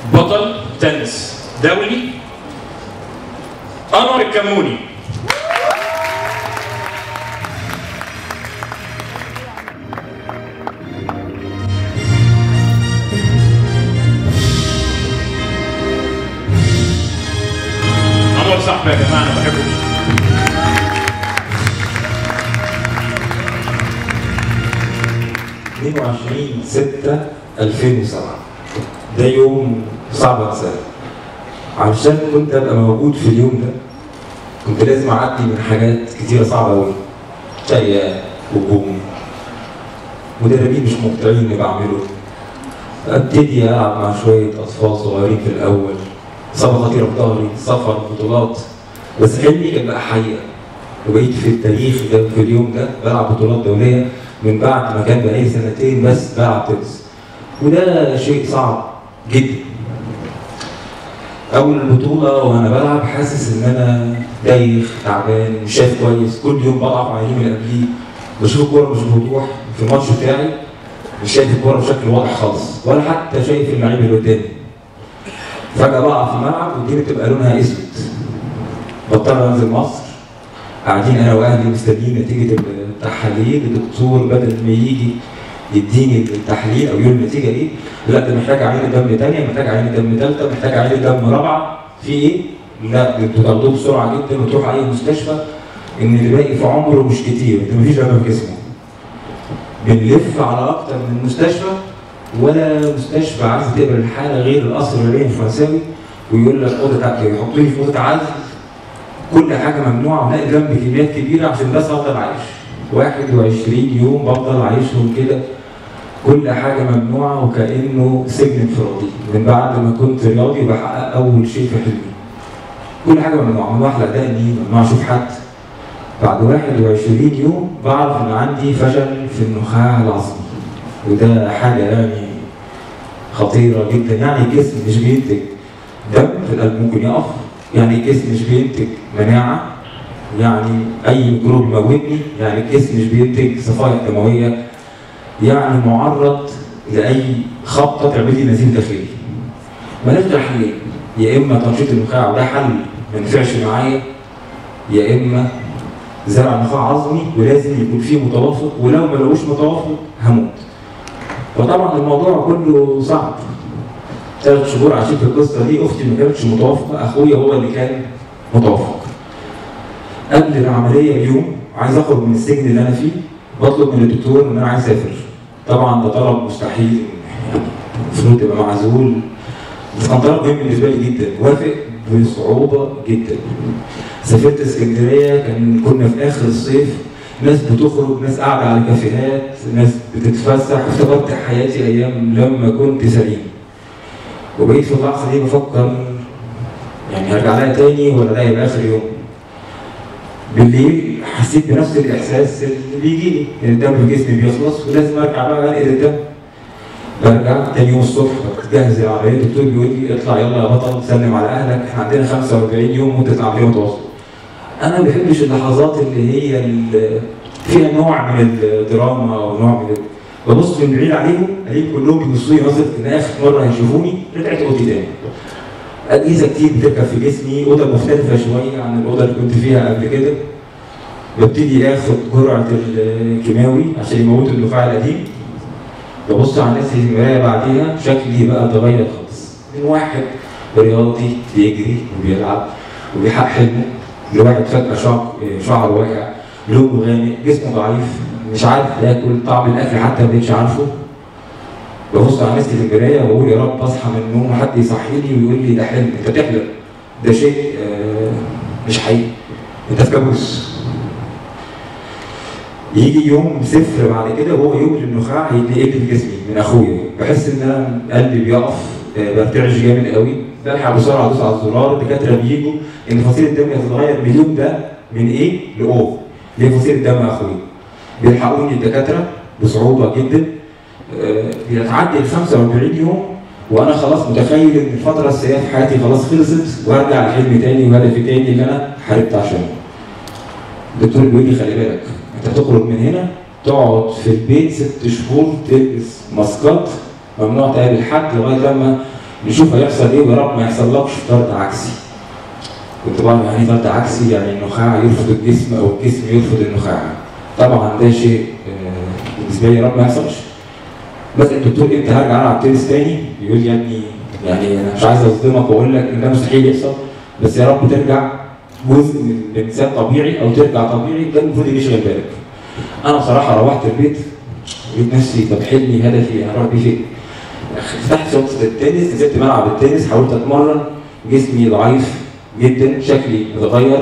بطل تنس دولي انور الكموني انور صاحبي يا جماعه انا بحبه 22 6 2007 ده يوم صعب انساه علشان كنت ابقى موجود في اليوم ده كنت لازم اعدي من حاجات كتيره صعبه قوي شقيان هجوم مدربين مش مقتنعين اللي بعمله ابتدي العب مع شويه اطفال صغيرين في الاول اصابه خطيره في ظهري سفر بطولات بس حلمي كان بقى حقيقه وبقيت في التاريخ ده في اليوم ده بلعب بطولات دوليه من بعد ما كان بقالي سنتين بس بلعب تنس وده شيء صعب جدا اول البطوله وانا بلعب حاسس ان انا دايخ تعبان مش شايف كويس كل يوم بضعف عن اليوم اللي قبليه بشوف الكوره مش بوضوح في الماتش بتاعي مش شايف الكوره بشكل واضح خالص ولا حتى شايف اللعيب اللي قدامي فجاه بقع في الملعب والدنيا بتبقى لونها اسود بضطر انزل مصر قاعدين انا واهلي مستنيين نتيجه التحاليل الدكتور بدل ما يجي يديني التحليل او يقول النتيجه ايه لا ده محتاج عينه دم ثانيه محتاج عينه دم ثالثه محتاج عينه دم رابعه في ايه؟ لا انتوا تاخدوه بسرعه جدا وتروح اي مستشفى ان اللي باقي في عمره مش كتير انت مفيش دم في جسمه بنلف على اكتر من مستشفى ولا مستشفى عايز تقبل الحاله غير القصر العيني الفرنساوي ويقول لك اوضه عزل يحطوا لي في اوضه عزل كل حاجه ممنوعه ولاقي جنبي كميات كبيره عشان بس افضل عايش 21 يوم بفضل عايشهم كده كل حاجه ممنوعه وكانه سجن انفرادي من بعد ما كنت رياضي بحقق اول شيء في حلمي كل حاجه ممنوعه ممنوع احلق دقني ممنوع اشوف حد بعد 21 يوم بعرف ان عندي فشل في النخاع العصبي وده حاجه يعني خطيره جدا يعني الجسم مش بينتج دم في القلب ممكن يقف يعني الجسم مش بينتج مناعه يعني اي ميكروب يموتني يعني الجسم مش بينتج صفائح دمويه يعني معرض لاي خبطه تعمل لي نزيف داخلي ماليش غير حلين يا اما تنشيط النخاع وده حل ما نفعش معايا يا اما زرع نخاع عظمي ولازم يكون فيه متوافق ولو ما لقوش متوافق هموت وطبعا الموضوع كله صعب ثلاث شهور عشان في القصه دي اختي ما كانتش متوافقه اخويا هو اللي كان متوافق قبل العمليه اليوم عايز اخرج من السجن اللي انا فيه بطلب من الدكتور ان انا عايز اسافر طبعا ده طلب مستحيل يعني المفروض تبقى معزول بس كان طلب مهم بالنسبه لي جدا وافق بصعوبه جدا سافرت اسكندريه كان كنا في اخر الصيف ناس بتخرج ناس قاعده على كافيهات ناس بتتفسح افتكرت حياتي ايام لما كنت سليم وبقيت في اللحظه دي بفكر يعني هرجع لها تاني ولا ده يبقى اخر يوم بالليل حسيت بنفس الاحساس اللي بيجي لي ان الدم في جسمي بيخلص ولازم ارجع بقى انقل الدم برجع تاني يوم الصبح بجهز العمليه الدكتور بيقول لي اطلع يلا يا بطل سلم على اهلك احنا عندنا 45 يوم مده العمليه متواصله. انا ما بحبش اللحظات اللي هي اللي فيها نوع من الدراما او نوع من ال- ببص من بعيد عليهم الاقيهم كلهم بيبصوا لي نظره ان اخر مره هيشوفوني رجعت اوضتي تاني. اجهزه كتير بتركب في جسمي اوضه مختلفه شويه عن الاوضه اللي كنت فيها قبل كده. ببتدي اخد جرعه الكيماوي عشان يموت النخاع القديم ببص على نفسي في المرايه بعديها شكلي بقى اتغير خالص من واحد رياضي بيجري وبيلعب وبيحقق حلمه لواحد فجاه شعر شعره واقع لونه غامق جسمه ضعيف مش عارف ياكل طعم الاكل حتى ما بقتش عارفه ببص على نفسي في المرايه واقول يا رب اصحى من النوم وحد يصحيني ويقول لي ده حلم انت بتحلم ده شيء آه، مش حقيقي انت في كابوس يجي يوم صفر بعد كده وهو يوم النخاع يتنقل لي في جسمي من اخويا بحس ان انا قلبي بيقف آه، برتعش جامد قوي بلحق بسرعه ادوس على الزرار الدكاتره بيجوا ان فصيله الدم هتتغير من اليوم ده من ايه لاو ليه فصيله دم اخويا بيلحقوني الدكاتره بصعوبه جدا آه، بيتعدي ال 45 يوم وانا خلاص متخيل ان الفتره السيئه في حياتي خلاص خلصت وارجع لحلمي تاني وهدفي تاني اللي انا حاربت عشانه. الدكتور بيقول لي خلي بالك انت تخرج من هنا تقعد في البيت ست شهور تلبس ماسكات ممنوع تقابل حد لغايه لما نشوف هيحصل ايه ويا رب ما يحصلكش طرد عكسي كنت بعرف يعني ايه طرد عكسي يعني النخاع يرفض الجسم او الجسم يرفض النخاع طبعا ده شيء آه، بالنسبه لي يا رب ما يحصلش بس الدكتور امتى هرجع العب تنس تاني يقول لي يا ابني يعني انا مش عايز اصدمك واقول لك ان ده مستحيل يحصل بس يا رب ترجع جزء من الانسان طبيعي او ترجع طبيعي ده المفروض يشغل بالك انا بصراحه روحت البيت لقيت نفسي طب حلمي هدفي انا اروح بيه فين؟ فتحت شوطه التنس نزلت ملعب التنس حاولت اتمرن جسمي ضعيف جدا شكلي متغير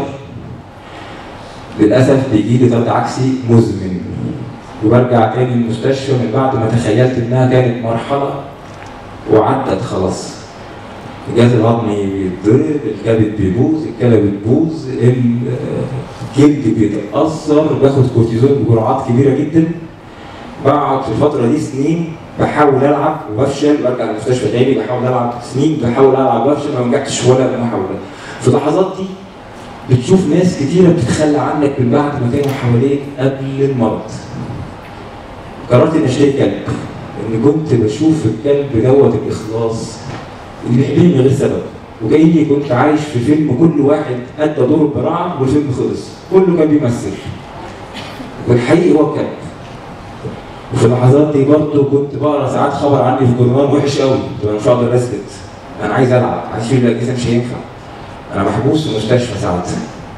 للاسف بيجي لي طرد عكسي مزمن وبرجع تاني المستشفى من بعد ما تخيلت انها كانت مرحله وعدت خلاص الجهاز الهضمي بيتضرب الكبد بيبوظ الكلى بتبوظ الجلد بيتاثر باخد كورتيزون بجرعات كبيره جدا بقعد في الفتره دي سنين بحاول العب وبفشل برجع المستشفى تاني بحاول العب سنين بحاول العب وبفشل ما نجحتش ولا محاوله في اللحظات دي بتشوف ناس كتيره بتتخلى عنك من بعد ما كانوا حواليك قبل المرض قررت اني اشتري كلب ان كنت بشوف الكلب دوت الاخلاص اللي بيحبني من غير سبب وكاني كنت عايش في فيلم كل واحد ادى دور براعه والفيلم خلص كله كان بيمثل والحقيقي هو الكلب وفي اللحظات دي برضه كنت بقرا ساعات خبر عني في الجورنال وحش قوي كنت انا مش هقدر اسكت انا عايز العب عايز اشيل الاجهزه مش هينفع انا محبوس في مستشفى ساعات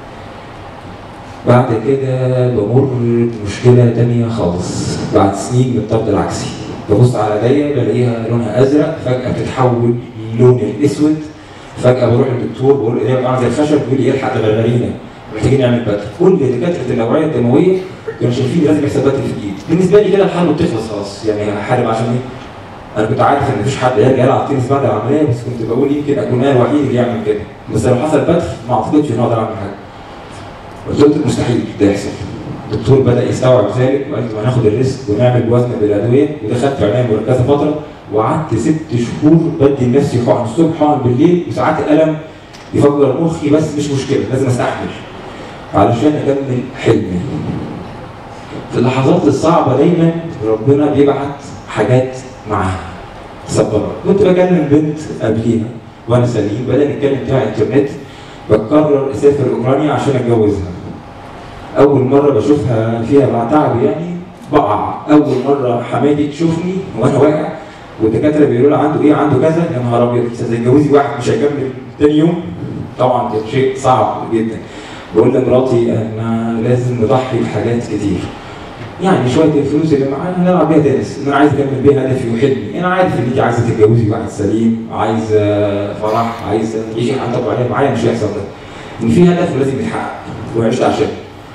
بعد كده بمر بمشكله تانية خالص بعد سنين من الطرد العكسي ببص على ايديا بلاقيها لونها ازرق فجاه بتتحول للون الاسود فجاه بروح للدكتور بقول ايديا بقى زي الخشب بيقول لي الحق ده غرغرينا محتاجين نعمل بدل كل دكاتره الاوعيه الدمويه كانوا شايفين لازم يحصل بدل في الايد بالنسبه لي كده الحرب بتخلص خلاص يعني هحارب عشان ايه؟ انا كنت عارف ان مفيش حد هيرجع يلعب تنس بعد العمليه بس كنت بقول يمكن اكون انا الوحيد اللي يعمل كده بس لو حصل بدل ما اعتقدش ان اقدر اعمل حاجه قلت له مستحيل ده يحصل الدكتور بدا يستوعب ذلك وقال لي هناخد الريسك ونعمل وزن بالادويه ودخلت في عنايه مركزه فتره وقعدت ست شهور بدي لنفسي حقن الصبح حقن بالليل وساعات الالم يفجر مخي بس مش مشكله لازم استحمل علشان اكمل حلمي في اللحظات الصعبه دايما ربنا بيبعت حاجات معاها تصبرك كنت بكلم بنت قبليها وانا سليم بدأ نتكلم فيها على الانترنت بقرر اسافر اوكرانيا عشان اتجوزها اول مره بشوفها فيها مع تعب يعني بقع اول مره حمادي تشوفني وانا واقع والدكاتره بيقولوا لها عنده ايه عنده كذا يا نهار ابيض تتجوزي واحد مش هيكمل تاني يوم طبعا كان شيء صعب جدا بقول لمراتي انا لازم نضحي بحاجات كتير يعني شويه الفلوس اللي معانا نلعب بيها تنس انا عايز اكمل بيها هدفي وحلمي انا عارف ان انت عايزه تتجوزي واحد سليم عايزه فرح عايزه تعيشي حياه طبيعيه معايا مش هيحصل ده ان في هدف ولازم يتحقق وعشت عشان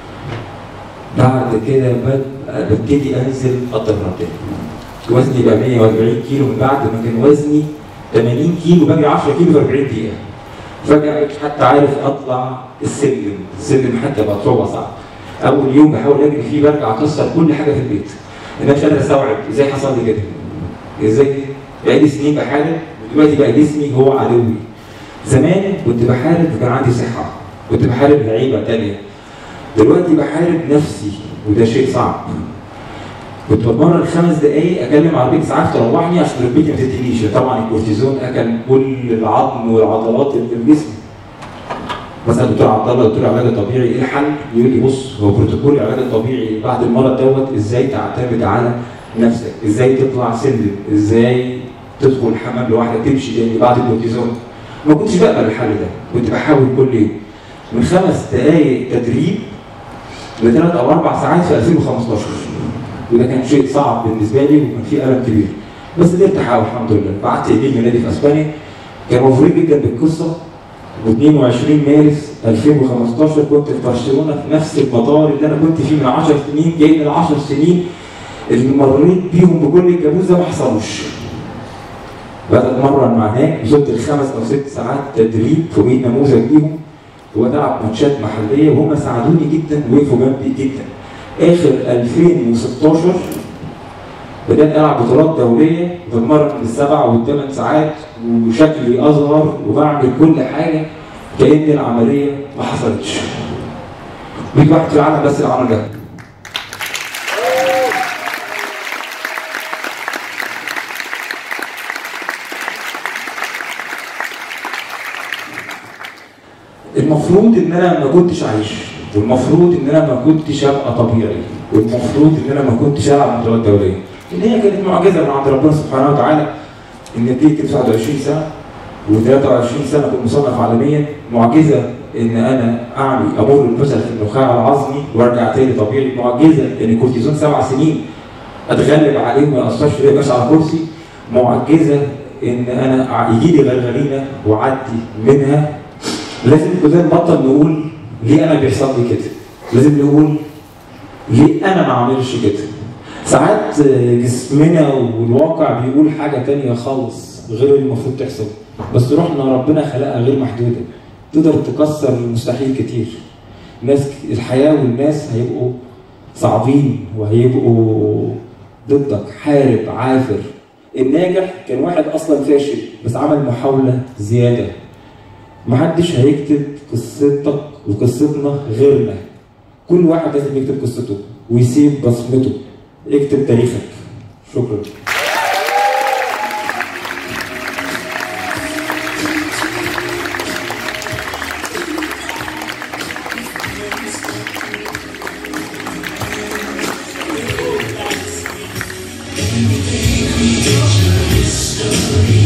بعد كده بد- ببتدي انزل اتدرب تاني وزني بقى 140 كيلو من بعد ما كان وزني 80 كيلو باجي 10 كيلو في 40 دقيقه فجاه مش حتى عارف اطلع السلم السلم حتى بقى صعوبه صعب اول يوم بحاول اجري فيه برجع اكسر كل حاجه في البيت انا مش قادر استوعب ازاي حصل لي كده ازاي بقالي سنين بحارب ودلوقتي بقى جسمي هو عدوي زمان كنت بحارب وكان عندي صحه كنت بحارب لعيبه تانية دلوقتي بحارب نفسي وده شيء صعب كنت بتمرن خمس دقايق اكلم عربيه اسعاف تروحني عشان ركبتي ما تتنيش طبعا الكورتيزون اكل كل العظم والعضلات اللي في الجسم مثلا دكتور عبد الله دكتور العلاج الطبيعي ايه الحل؟ يقول لي بص هو بروتوكول العلاج الطبيعي بعد المرض دوت ازاي تعتمد على نفسك، ازاي تطلع سلم، ازاي تدخل الحمام لوحدك تمشي تاني بعد الكورتيزون. ما كنتش بقبل الحل ده، كنت بحاول كل يوم. من خمس دقائق تدريب لثلاث او اربع ساعات في 2015 وده كان شيء صعب بالنسبه لي وكان فيه الم كبير. بس قدرت احاول الحمد لله، بعت ايميل من نادي في اسبانيا كانوا مبهورين جدا بالقصه و 22 مارس 2015 كنت في برشلونه في نفس المطار اللي انا كنت فيه من 10 سنين جاي من 10 سنين اللي مريت بيهم بكل الكابوس ده ما حصلوش. بدأت اتمرن مع هناك وصلت لخمس او ست ساعات تدريب في 100 نموذج ليهم وبلعب ماتشات محليه وهم ساعدوني جدا ووقفوا جنبي جدا. اخر 2016 بدأت ألعب بطولات دولية بتمرن بالسبع والثمان ساعات وشكلي أصغر وبعمل كل حاجة كأن العملية ما حصلتش. بيجي واحد في العالم بس اللي عمل ده. المفروض ان انا ما كنتش عايش والمفروض ان انا ما كنتش ابقى طبيعي والمفروض ان انا ما كنتش العب بطولات دوليه ان هي كانت معجزه من عند ربنا سبحانه وتعالى ان نتيجه 29 سنه و23 سنه كنت مصنف عالميا معجزه ان انا اعمل امر الفشل في النخاع العظمي وارجع تاني طبيعي معجزه ان كورتيزون سبع سنين اتغلب عليه وما ياثرش فيا بس على كرسي معجزه ان انا يجي لي غرغرينه واعدي منها لازم كلنا نبطل نقول ليه انا بيحصل لي كده لازم نقول ليه انا ما اعملش كده ساعات جسمنا والواقع بيقول حاجه تانية خالص غير اللي المفروض تحصل بس روحنا ربنا خلقها غير محدوده تقدر تكسر المستحيل كتير ناس الحياه والناس هيبقوا صعبين وهيبقوا ضدك حارب عافر الناجح كان واحد اصلا فاشل بس عمل محاوله زياده محدش هيكتب قصتك وقصتنا غيرنا كل واحد لازم يكتب قصته ويسيب بصمته اكتب تاريخك شكرا Story.